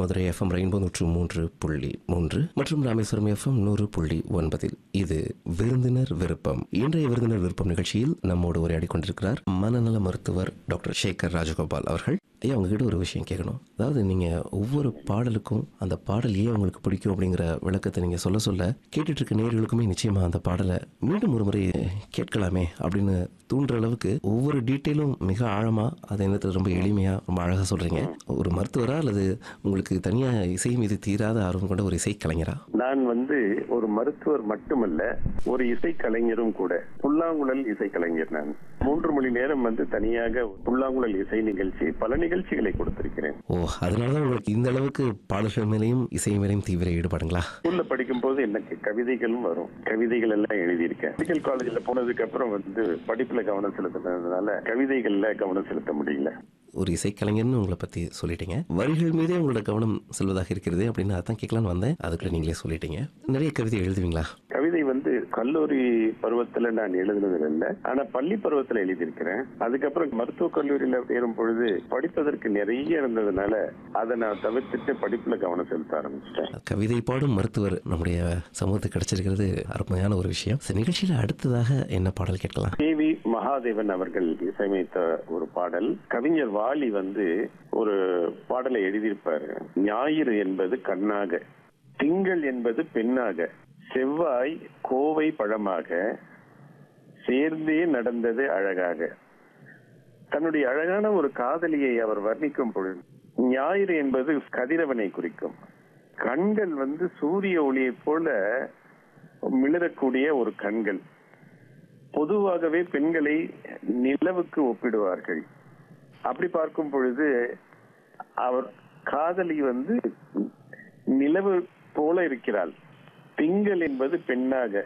Madurai FM rainbow நூற்று மூன்று புள்ளி மூன்று மற்றும் ராமேஸ்வரம் எஃப்எம் நூறு புள்ளி ஒன்பதில் இது விருந்தினர் விருப்பம் இன்றைய விருந்தினர் விருப்பம் நிகழ்ச்சியில் நம்மோடு உரையாடி கொண்டிருக்கிறார் மனநல மருத்துவர் டாக்டர் சேகர் ராஜகோபால் அவர்கள் ஐயா உங்ககிட்ட ஒரு விஷயம் கேட்கணும் அதாவது நீங்க ஒவ்வொரு பாடலுக்கும் அந்த பாடல் ஏன் உங்களுக்கு பிடிக்கும் அப்படிங்கிற விளக்கத்தை நீங்க சொல்ல சொல்ல கேட்டுட்டு இருக்க நேர்களுக்குமே நிச்சயமா அந்த பாடலை மீண்டும் ஒரு முறை கேட்கலாமே அப்படின்னு தூண்டுற அளவுக்கு ஒவ்வொரு டீட்டெயிலும் மிக ஆழமா அதை நேரத்தில் ரொம்ப எளிமையா ரொம்ப அழகா சொல்றீங்க ஒரு மருத்துவரா அல்லது உங்களுக்கு தனியா இசை மீது தீராத ஆர்வம் கொண்ட ஒரு இசை கலைஞரா நான் வந்து ஒரு மருத்துவர் மட்டுமல்ல ஒரு இசை கலைஞரும் கூட புல்லாங்குழல் இசை கலைஞர் நான் மூன்று மணி நேரம் வந்து தனியாக புல்லாங்குழல் இசை நிகழ்ச்சி பல நிகழ்ச்சிகளை கொடுத்திருக்கிறேன் ஓ அதனாலதான் உங்களுக்கு இந்த அளவுக்கு பாடல்கள் மேலேயும் இசை மேலேயும் தீவிர ஈடுபாடுங்களா ஸ்கூல்ல படிக்கும் போது எனக்கு கவிதைகளும் வரும் கவிதைகள் எல்லாம் எழுதியிருக்கேன் மெடிக்கல் காலேஜ்ல போனதுக்கு அப்புறம் வந்து படிப்புல கவனம் செலுத்தினதுனால கவிதைகள்ல கவனம் செலுத்த முடியல ஒரு இசைக்கலைஞர்னு உங்களை பத்தி சொல்லிட்டீங்க வரிகள் மீதே உங்களோட கவனம் செல்வதாக இருக்கிறது அப்படின்னு அதான் கேட்கலான்னு வந்தேன் அதுக்குள்ள நீங்களே சொல்லிட்டீங்க நிறைய கவிதை எழுதுவீங்களா கவிதை வந்து கல்லூரி பருவத்துல நான் எழுதுனது இல்லை ஆனா பள்ளி பருவத்துல எழுதியிருக்கிறேன் அதுக்கப்புறம் மருத்துவக் கல்லூரியில சேரும் பொழுது படிப்பதற்கு நிறைய இருந்ததுனால அதை நான் தவிர்த்துட்டு படிப்புல கவனம் செலுத்த ஆரம்பிச்சிட்டேன் கவிதை பாடும் மருத்துவர் நம்முடைய சமூகத்துக்கு கிடைச்சிருக்கிறது அருமையான ஒரு விஷயம் சரி, நிகழ்ச்சியில அடுத்ததாக என்ன பாடல் கேட்கலாம் கே வி மகாதேவன் அவர்கள் இசையமைத்த ஒரு பாடல் கவிஞர் வாலி வந்து ஒரு பாடலை எழுதியிருப்பாரு ஞாயிறு என்பது கண்ணாக திங்கள் என்பது பெண்ணாக செவ்வாய் கோவை பழமாக சேர்ந்தே நடந்தது அழகாக தன்னுடைய அழகான ஒரு காதலியை அவர் வர்ணிக்கும் பொழுது ஞாயிறு என்பது கதிரவனை குறிக்கும் கண்கள் வந்து சூரிய ஒளியைப் போல மிளறக்கூடிய ஒரு கண்கள் பொதுவாகவே பெண்களை நிலவுக்கு ஒப்பிடுவார்கள் அப்படி பார்க்கும் பொழுது அவர் காதலி வந்து நிலவு போல இருக்கிறாள் திங்கள் என்பது பெண்ணாக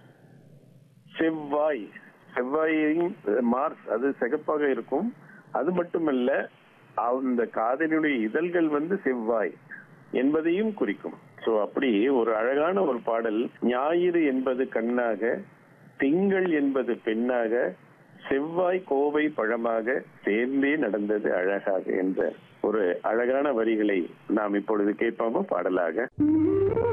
செவ்வாய் செவ்வாயையும் மார்ஸ் அது சிகப்பாக இருக்கும் அது மட்டுமல்ல அந்த காதலியுடைய இதழ்கள் வந்து செவ்வாய் என்பதையும் குறிக்கும் சோ அப்படி ஒரு அழகான ஒரு பாடல் ஞாயிறு என்பது கண்ணாக திங்கள் என்பது பெண்ணாக செவ்வாய் கோவை பழமாக சேர்ந்தே நடந்தது அழகாக என்ற ஒரு அழகான வரிகளை நாம் இப்பொழுது கேட்போமா பாடலாக